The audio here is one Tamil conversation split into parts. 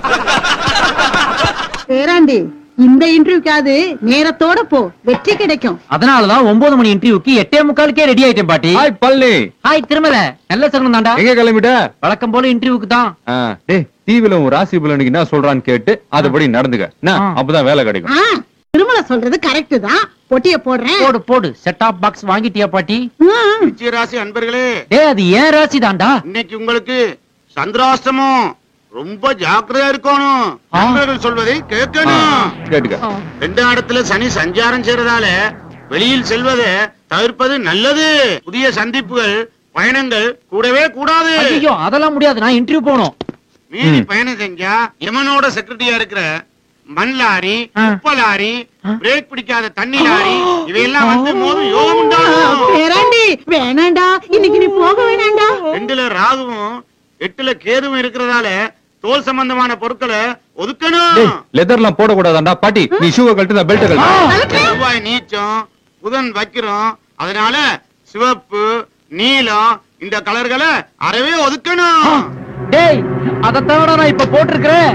பேராண்டி இந்த இன்டர்வியூக்காவது நேரத்தோட போ வெற்றி கிடைக்கும் அதனாலதான் ஒன்பது மணி இன்டர்வியூக்கு எட்டே முக்காலுக்கே ரெடி ஆயிட்டேன் பாட்டி ஹாய் பழனி ஹாய் திருமல நல்ல சகுனம் தாண்டா எங்க கிளம்பிட்ட வழக்கம் போல இன்டர்வியூக்கு தான் ஆ, டேய் டிவில உன் ராசி பலனுக்கு என்ன சொல்றான்னு கேட்டு அதுபடி நடந்துக்க என்ன, ஆ. அப்பதான் வேலை கிடைக்கும் ஆ, திருமலை சொல்றது கரெக்ட் தான் பொட்டிய போடுறேன் போடு போடு செட் ஆப் பாக்ஸ் வாங்கிட்டியா பாட்டி ம், விருச்சிக ராசி அன்பர்களே டேய் அது ஏன் ராசி தாண்டா இன்னைக்கு உங்களுக்கு சந்திராஷ்டமம் ரொம்ப ஜாக்கிரதையா இருக்கணும் ஆ. நண்பர்கள் சொல்வதை கேட்கணும் கேட்டுக்க ரெண்டாம் இடத்துல சனி சஞ்சாரம் செய்யறதால வெளியில் செல்வதை தவிர்ப்பது நல்லது புதிய சந்திப்புகள் பயணங்கள் கூடவே கூடாது ஐயோ அதெல்லாம் முடியாது நான் இன்டர்வியூ போகணும் மீறி ம். பயணம் செஞ்சா யமனோட செக்ரட்டரியா இருக்கிற மண் லாரி ஆ. உப்ப லாரி பிரேக் பிடிக்காத தண்ணி லாரி இவையெல்லாம் வந்து மோதும் யோகம் உண்டாகும் பேராண்டி வேணாண்டா இன்னைக்கு நீ போக வேணாண்டா ரெண்டுல ராகுவும் எட்டுல கேதுவும் இருக்கிறதால தோல் சம்பந்தமான பொருட்களை ஒதுக்கணும் டேய் லெதர்லாம் போட கூடாதாண்டா பாட்டி நீ ஷூவை கழட்டு நான் பெல்ட் கழட்டு செவ்வாய் நீச்சம் புதன் வைக்கிறோம் அதனால சிவப்பு நீலம் இந்த கலர்களை அறவே ஒதுக்கணும் டேய் அதத்தான் நான் இப்ப போட்டிருக்கிறேன்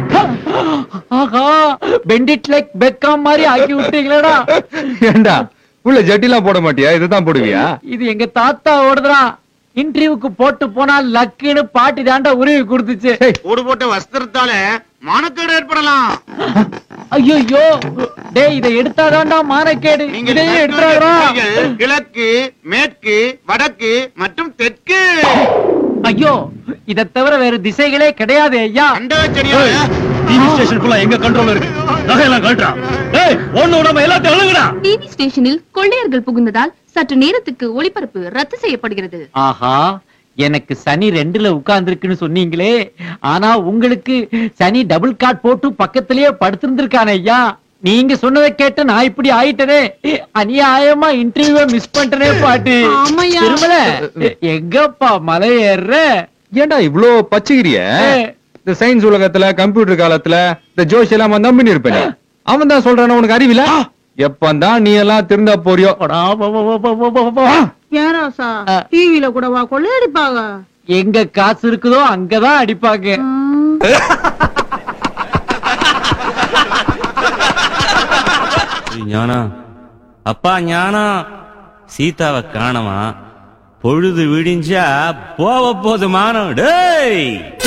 ஆஹா பெண்டிட் லைக் பெக்காம் மாதிரி ஆக்கி விட்டீங்களேடா ஏண்டா உள்ள ஜட்டிலாம் போட மாட்டியா இதுதான் போடுவியா இது எங்க தாத்தா ஓடுதுடா இன்டர்வியூக்கு போட்டு போனா லக்குன்னு பாட்டி தாண்டா உருவி கொடுத்துச்சு கூடு போட்ட வஸ்திரத்தால மானக்கேடு ஏற்படலாம் ஐயோ டேய் இதை எடுத்தாதான்டா மானக்கேடு நீங்கள் இதையே மேற்கு நோக்கிய எடுத்தாடா திசைகள் கிழக்கு மேற்கு வடக்கு மற்றும் தெற்கு ஐயோ இத தவிர வேற திசைகளே கிடையாது ஐயா அண்டக செடியால டிவி ஸ்டேஷனுக்குள்ள எங்க கண்ட்ரோல் இருக்கு நகையெல்லாம் கழட்டா டேய் ஒண்ணு விடாம எல்லாத்தையும் அழுகுடா டிவி ஸ்டேஷனில் கொள்ளையர்கள் புகுந்ததால் சற்று நேரத்துக்கு ஒளிபரப்பு ரத்து செய்யப்படுகிறது ஆஹா எனக்கு சனி ரெண்டுல உட்கார்ந்துருக்குன்னு சொன்னீங்களே ஆனா உங்களுக்கு சனி டபுள் காட் போட்டு பக்கத்திலேயே படுத்திருந்திருக்கானே ஐயா நீங்க சொன்னதை கேட்டு நான் இப்படி ஆயிட்டனே அநியாயமா இன்டர்வியூ மிஸ் பண்ணிட்டனே பாட்டி ஆமாய்யா. திருமல எங்கப்பா மலை ஏறுற ஏன்டா இவ்ளோ பச்சைக்கிறிய ஏய். இந்த சயின்ஸ் உலகத்துல கம்ப்யூட்டர் காலத்துல இந்த ஜோஷ் எல்லாம் நம்பினு இருப்பேன் அவன் தான் சொல்றான உனக்கு அறிவில எப்பந்தான் நீ எல்லாம் திருந்தா போறியோ போடா, போ, போ, போ, போ, போ, போ, போ. ஏன் ராசா ஆ. டிவில கூட வா கொள்ளையடிப்பாங்க எங்க காசு இருக்குதோ அங்கதான் அடிப்பாங்க ம். ஞானா அப்பா ஞானா சீதாவை காணமா பொழுது விடிஞ்சா போக போது மானம் டேய்